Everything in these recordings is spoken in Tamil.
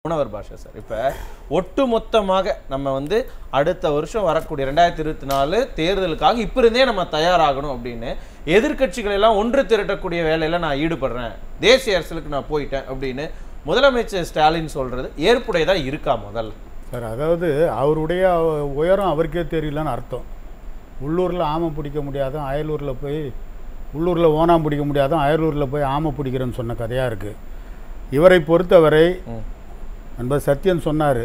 முனவர் பாஷா சார் இப்போ ஒட்டு மொத்தமாக நம்ம வந்து அடுத்த வருஷம் வரக்கூடிய ரெண்டாயிரத்தி இருபத்தி நாலு தேர்தலுக்காக இப்போ இருந்தே நம்ம தயாராகணும் அப்படின்னு எதிர்க்கட்சிகள் எல்லாம் ஒன்று திரட்டக்கூடிய வேலையில நான் ஈடுபடுறேன் தேசிய அரசியலுக்கு நான் போயிட்டேன் அப்படின்னு முதலமைச்சர் ஸ்டாலின் சொல்றது ஏற்புடையதா இருக்கா முதல்ல சார் அதாவது அவருடைய உயரம் அவருக்கே தெரியலன்னு அர்த்தம் உள்ளூரில் ஆமை பிடிக்க முடியாதும் அயலூரில் போய் உள்ளூரில் ஓனாம் பிடிக்க முடியாதும் அயலூரில் போய் ஆமை பிடிக்கிறேன்னு சொன்ன கதையாக இருக்குது இவரை பொறுத்தவரை ம். நண்பர் சத்யன் சொன்னார்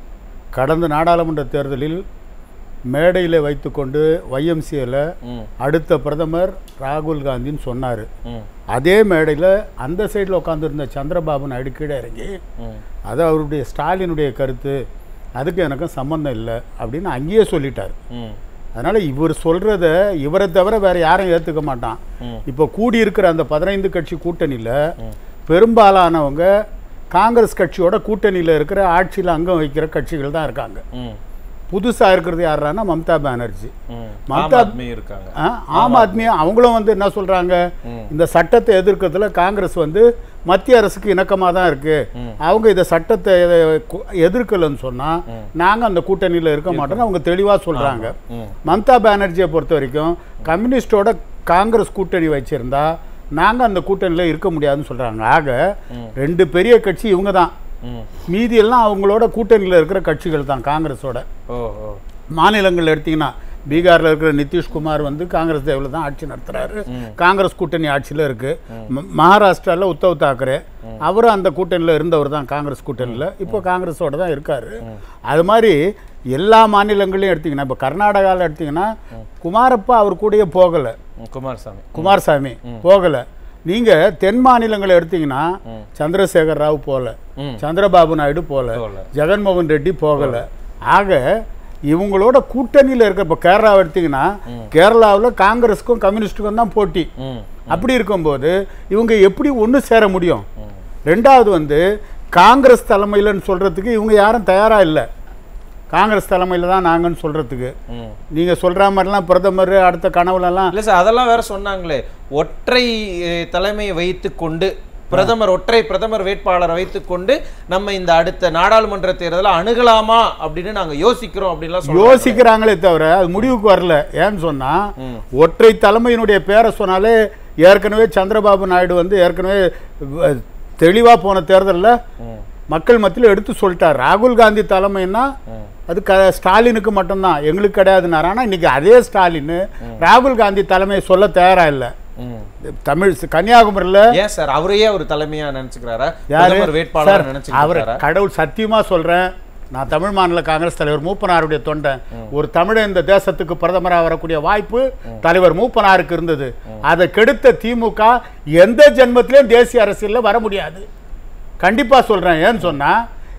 கடந்த நாடாளுமன்ற தேர்தலில் மேடையில் வைத்துக்கொண்டு YMCA-ல ம் அடுத்த பிரதமர் ராகுல் காந்தின்னு சொன்னார் ம் அதே மேடையில் அந்த சைடில் உட்காந்துருந்த சந்திரபாபு நாயுடு கீழே இறங்கி ம் அது அவருடைய ஸ்டாலினுடைய கருத்து அதுக்கு எனக்கும் சம்மந்தம் இல்லை அப்படின்னு அங்கேயே சொல்லிட்டார் ம் அதனால் இவர் சொல்கிறத இவரை தவிர வேறு யாரும் ஏற்றுக்க மாட்டான் ம். இப்போ கூடியிருக்கிற அந்த பதினைந்து கட்சி கூட்டணியில் பெரும்பாலானவங்க காங்கிரஸ் கட்சியோட கூட்டணியில் இருக்கிற ஆட்சியில் அங்கம் வைக்கிற கட்சிகள் தான் இருக்காங்க ம் புதுசாக இருக்கிறது யாருன்னா மம்தா பானர்ஜி ம் ஆம் மம்தா- ஆத்மி இருக்காங்க ஆ, ஆம் ஆத்மி அவங்களும் வந்து என்ன சொல்கிறாங்க ம். இந்த சட்டத்தை எதிர்க்கிறதுல காங்கிரஸ் வந்து மத்திய அரசுக்கு இணக்கமாக தான் இருக்கு அவங்க இந்த சட்டத்தை கு- எதிர்க்கலைன்னு சொன்னால் நாங்கள் அந்த கூட்டணியில் இருக்க மாட்டோம்னு அவங்க தெளிவாக சொல்கிறாங்க ம் மம்தா பானர்ஜியை பொறுத்த வரைக்கும் கம்யூனிஸ்டோட காங்கிரஸ் கூட்டணி வச்சிருந்தா நாங்கள் அந்த கூட்டணியில் இருக்க முடியாதுன்னு சொல்கிறாங்க ஆக ரெண்டு பெரிய கட்சி இவங்க தான் ம் மீதி எல்லாம் அவங்களோட கூட்டணியில் இருக்கிற கட்சிகள் தான் காங்கிரஸோட ஓ ஓ மாநிலங்கள் எடுத்தீங்கன்னா பீகாரில் இருக்கிற நிதிஷ்குமார் வந்து காங்கிரஸ் தேவில் தான் ஆட்சி நடத்துறாரு காங்கிரஸ் கூட்டணி ஆட்சியில் இருக்கு ம- மகாராஷ்டிரால உத்தவ் தாக்கரே அவரும் அந்த கூட்டணியில் இருந்தவர் தான் காங்கிரஸ் கூட்டணியில் இப்போ காங்கிரஸோட தான் இருக்காரு அது மாதிரி எல்லா மாநிலங்களையும் எடுத்தீங்கன்னா இப்போ கர்நாடகாவில் எடுத்தீங்கன்னா குமாரப்பா அவர் கூடயே போகலை ம், குமாரசாமி குமாரசாமி போகலை நீங்கள் தென் மாநிலங்களை எடுத்தீங்கன்னா சந்திரசேகர் ராவ் போகல ம். சந்திரபாபு நாயுடு போகல போகல. ஜெகன்மோகன் ரெட்டி போகலை ஆக இவங்களோட கூட்டணியில் இருக்கிற இப்போ கேரளா எடுத்தீங்கன்னா கேரளாவில் காங்கிரஸுக்கும் கம்யூனிஸ்டுக்கும் தான் போட்டி ம் அப்படி இருக்கும்போது இவங்க எப்படி ஒன்று சேர முடியும் ரெண்டாவது வந்து காங்கிரஸ் தலைமையிலன்னு சொல்கிறதுக்கு இவங்க யாரும் தயாராக இல்லை காங்கிரஸ் தலைமையில் தான் நாங்கன்னு சொல்கிறதுக்கு ம் நீங்கள் சொல்கிற மாதிரிலாம் பிரதமர் அடுத்த கனவுலலாம் இல்ல சார் அதெல்லாம் வேற சொன்னாங்களே ஒற்றை அஹ், தலைமையை வைத்துக்கொண்டு பிரதமர் ஒற்றை பிரதமர் வேட்பாளரை வைத்துக்கொண்டு நம்ம இந்த அடுத்த நாடாளுமன்ற தேர்தலை அணுகலாமா அப்படின்னு நாங்க யோசிக்கிறோம் அப்படின்லாம் சொல்றாங்க. யோசிக்கிறாங்களே தவிர அது முடிவுக்கு வரல ஏன்னு சொன்னா ஒற்றை தலைமையினுடைய பேரை சொன்னாலே ஏற்கனவே சந்திரபாபு நாயுடு வந்து ஏற்கனவே வ- தெளிவா போன தேர்தலில் ம் மக்கள் மத்தியில் எடுத்து சொல்லிட்டார் ராகுல் காந்தி தலைமைன்னா அது க ஸ்டாலினுக்கு மட்டும்தான் எங்களுக்கு கிடையாதுனாரு ஆனால் இன்னைக்கு அதே ஸ்டாலின் ராகுல் காந்தி தலைமையை சொல்ல தயாரா இல்லை ம் தமிழ் கன்னியாகுமரியில் ஏன் சார் அவரையே ஒரு தலைமையா நினைச்சுக்கிறாரா யாரு பிரதமர் வேட்பாளர் சார், அவர் நினைச்சுக்கிறாரா கடவுள் சத்தியமா சொல்றேன் நான் தமிழ் மாநில காங்கிரஸ் தலைவர் மூப்பனாருடைய தொண்டன் ஒரு தமிழன் இந்த தேசத்துக்கு பிரதமராக வரக்கூடிய வாய்ப்பு தலைவர் மூப்பனாருக்கு இருந்தது அதை கெடுத்த திமுக எந்த ஜென்மத்திலையும் தேசிய அரசியல்ல வர முடியாது கண்டிப்பா சொல்றேன் ஏன்னு சொன்னா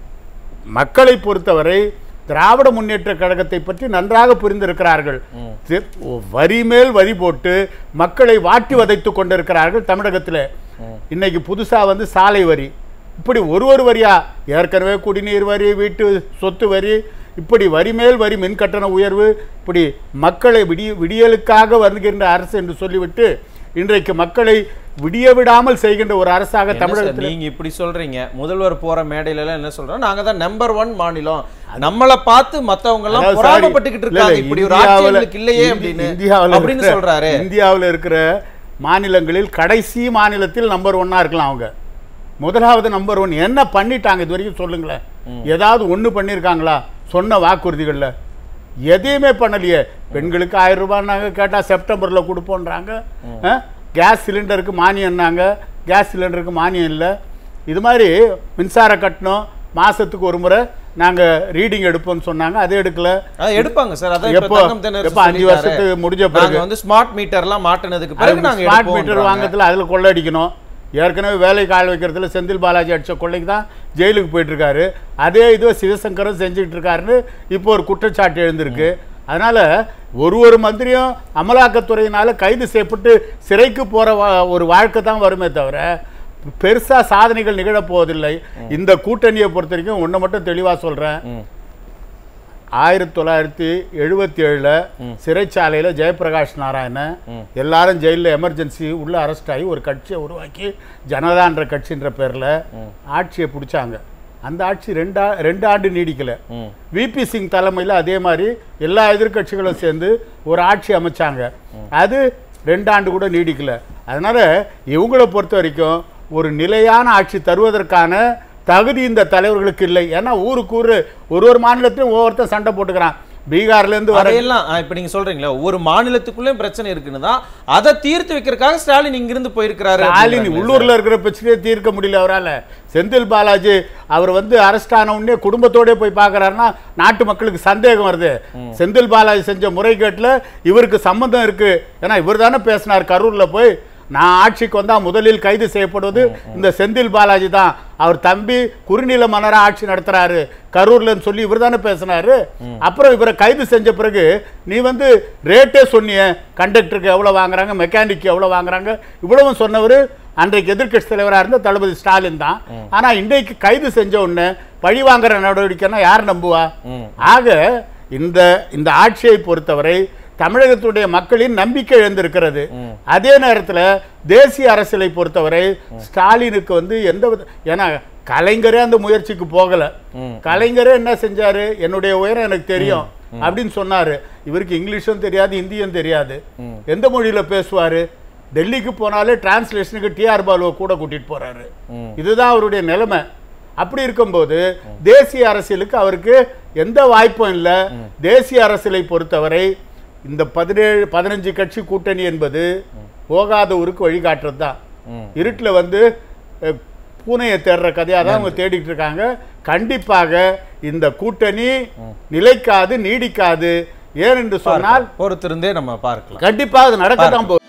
மக்களை பொறுத்தவரை திராவிட முன்னேற்ற கழகத்தை பற்றி நன்றாக புரிந்திருக்கிறார்கள் தி- வரி மேல் வரி போட்டு மக்களை வாட்டி வதைத்து கொண்டிருக்கிறார்கள் தமிழகத்தில் இன்னைக்கு புதுசா வந்து சாலை வரி இப்படி ஒரு ஒரு வரியா ஏற்கனவே குடிநீர் வரி வீட்டு சொத்து வரி இப்படி வரி மேல் வரி மின் கட்டண உயர்வு இப்படி மக்களை விடிய விடியலுக்காக வருகின்ற அரசு என்று சொல்லிவிட்டு இன்றைக்கு மக்களை விடிய விடாமல் செய்கின்ற ஒரு அரசாக என்ன சார், தமிழகத்தில் நீங்க இப்படி சொல்றீங்க முதல்வர் போற மேடையில எல்லாம் என்ன சொல்றோம் நாங்க தான் நம்பர் ஒன் மாநிலம் நம்மள பார்த்து மத்தவங்க எல்லாம் அதாவது பொறாமப்பட்டுக்கிட்டு sorry, இல்ல, இருக்காங்க இல்ல, இப்படி ஒரு ஆட்சி இந்தியாவுல- எங்களுக்கு இல்லையே இந்தி- அப்படின்னு இந்தியாவுல அப்படின்னு இருக்கிற- சொல்றாரு இந்தியாவுல இருக்கிற மாநிலங்களில் கடைசி மாநிலத்தில் நம்பர் ஒன்னா இருக்கலாம் அவங்க முதலாவது நம்பர் ஒன் என்ன பண்ணிட்டாங்க இது வரைக்கும் சொல்லுங்களேன் ஏதாவது ஒண்ணு பண்ணியிருக்காங்களா சொன்ன வாக்குறுதிகள்ல எதையுமே பண்ணலையே பெண்களுக்கு ஆயிரம் ரூபாய்னாங்க கேட்டா செப்டம்பர்ல கொடுப்போன்றாங்க ஆ? கேஸ் சிலிண்டருக்கு மானியம்னாங்க கேஸ் சிலிண்டருக்கு மானியம் இல்லை இது மாதிரி மின்சார கட்டணம் மாசத்துக்கு ஒரு முறை நாங்க ரீடிங் எடுப்போம்னு சொன்னாங்க அதை எடுக்கல அது எடுப்பாங்க சார் அதான் இப்ப எப்போ? தங்கம் தென்னரசு எப்போ அஞ்சு சொல்லிட்டாரு. வருஷத்துக்கு முடிஞ்ச நாங்க பிறகு? வந்து ஸ்மார்ட் மீட்டர்லாம் மாட்டினதுக்கு பிறகு நாங்க ஸ்மார்ட் மீட்டர் எடுப்போம்ன்றாங்க. வாங்கறதுல அதுல கொள்ளடிக்கணும் ஏற்கனவே வேலை கால் வைக்கிறதுல செந்தில் பாலாஜி அடிச்ச கொள்ளைக்கு தான் ஜெயிலுக்கு போயிட்டு இருக்காரு அதே இதுவை சிவசங்கரும் செஞ்சுக்கிட்டு இருக்காருன்னு இப்போ ஒரு குற்றச்சாட்டு எழுந்திருக்கு அதனால ஒரு ஒரு மந்திரியும் அமலாக்கத்துறையினால கைது செய்யப்பட்டு சிறைக்கு போற வா- ஒரு வாழ்க்கை தான் வருமே தவிர பெருசா சாதனைகள் நிகழப் போவதில்லை இந்த கூட்டணியை பொறுத்த வரைக்கும் ஒன்று மட்டும் தெளிவா சொல்றேன் ம். ஆயிரத்தி தொள்ளாயிரத்தி எழுபத்தி ஏழில் சிறைச்சாலையில் ஜெயபிரகாஷ் நாராயணன் எல்லாரும் ஜெயிலில் எமர்ஜென்சி உள்ள அரெஸ்ட் ஆகி ஒரு கட்சியை உருவாக்கி ஜனதான்ற கட்சின்ற பேரில் ஆட்சியை பிடிச்சாங்க அந்த ஆட்சி ரெண்டா ரெண்டு ஆண்டு நீடிக்கல ம் விபி சிங் தலைமையில் அதே மாதிரி எல்லா எதிர்க்கட்சிகளும் சேர்ந்து ஒரு ஆட்சி அமைச்சாங்க அது ரெண்டாண்டு கூட நீடிக்கல அதனால இவங்கள பொறுத்த வரைக்கும் ஒரு நிலையான ஆட்சி தருவதற்கான தகுதி இந்த தலைவர்களுக்கு இல்லை ஏன்னா ஊருக்கு ஊர் ஒரு ஒரு மாநிலத்திலும் ஒவ்வொருத்தன் சண்டை போட்டுக்கிறான் பீகார்ல இருந்து வர அதையெல்லாம் ஆ, இப்ப நீங்க சொல்றீங்களா ஒவ்வொரு மாநிலத்துக்குள்ளேயும் பிரச்சனை இருக்குன்னு தான் அதை தீர்த்து வைக்கிறதுக்காக ஸ்டாலின் இங்கிருந்து போயிருக்கிறாரு ஸ்டாலின் அப்படிங்கிறாங்களே உள்ளூர்ல இருக்கிற பிரச்சனையை தீர்க்க முடியல அவரால செந்தில் பாலாஜி அவர் வந்து அரெஸ்ட் ஆன உடனே குடும்பத்தோட போய் பார்க்கறாருன்னா நாட்டு மக்களுக்கு சந்தேகம் வருது செந்தில் பாலாஜி செஞ்ச முறைகேட்டில் இவருக்கு சம்மந்தம் இருக்கு ஏன்னா இவர் தானே பேசினார் கரூர்ல போய் நான் ஆட்சிக்கு வந்தா முதலில் கைது செய்யப்படுவது இந்த செந்தில் பாலாஜி தான் அவர் தம்பி குறுநில மன்னரா ஆட்சி நடத்துறாரு கரூர்லன்னு சொல்லி இவர் தானே பேசினாரு அப்புறம் இவரை கைது செஞ்ச பிறகு நீ வந்து ரேட்டே சொன்னிய கண்டக்டருக்கு எவ்வளவு வாங்குறாங்க மெக்கானிக்கு எவ்வளவு வாங்குறாங்க இவ்வளவும் சொன்னவர் அன்றைக்கு எதிர்க்கட்சி தலைவராக இருந்த தளபதி ஸ்டாலின் தான் ஆனா இன்றைக்கு கைது செஞ்ச உடனே பழி வாங்குற நடவடிக்கைன்னா யார் நம்புவா ம். ஆக இந்த இந்த ஆட்சியை பொறுத்தவரை தமிழகத்துடைய மக்களின் நம்பிக்கை இழந்திருக்கிறது அதே நேரத்தில் தேசிய அரசியலை பொறுத்தவரை ஸ்டாலினுக்கு வந்து எந்த வித ஏன்னா கலைஞரே அந்த முயற்சிக்கு போகல ம். கலைஞரே என்ன செஞ்சாரு என்னுடைய உயரம் எனக்கு தெரியும் அப்படின்னு சொன்னாரு இவருக்கு இங்கிலீஷும் தெரியாது இந்தியும் தெரியாது எந்த மொழியில பேசுவாரு டெல்லிக்கு போனாலே டிரான்ஸ்லேஷனுக்கு டிஆர் பாலுவை கூட கூட்டிட்டு போறாரு ம். இதுதான் அவருடைய நிலைமை அப்படி இருக்கும்போது தேசிய அரசியலுக்கு அவருக்கு எந்த வாய்ப்பும் இல்லை தேசிய அரசியலை பொறுத்தவரை இந்த பதினேழு பதினஞ்சு கட்சி கூட்டணி என்பது போகாத ஊருக்கு வழிகாட்டுறது தான் ம். இருட்டில் வந்து அஹ், பூனையை தேடுற கதையாக தான் அவங்க தேடிட்டு இருக்காங்க கண்டிப்பாக இந்த கூட்டணி நிலைக்காது நீடிக்காது ஏனென்று சொன்னால் பொறுத்திருந்தே நம்ம பார்க்கலாம் கண்டிப்பாக அது நடக்க தான் போகுது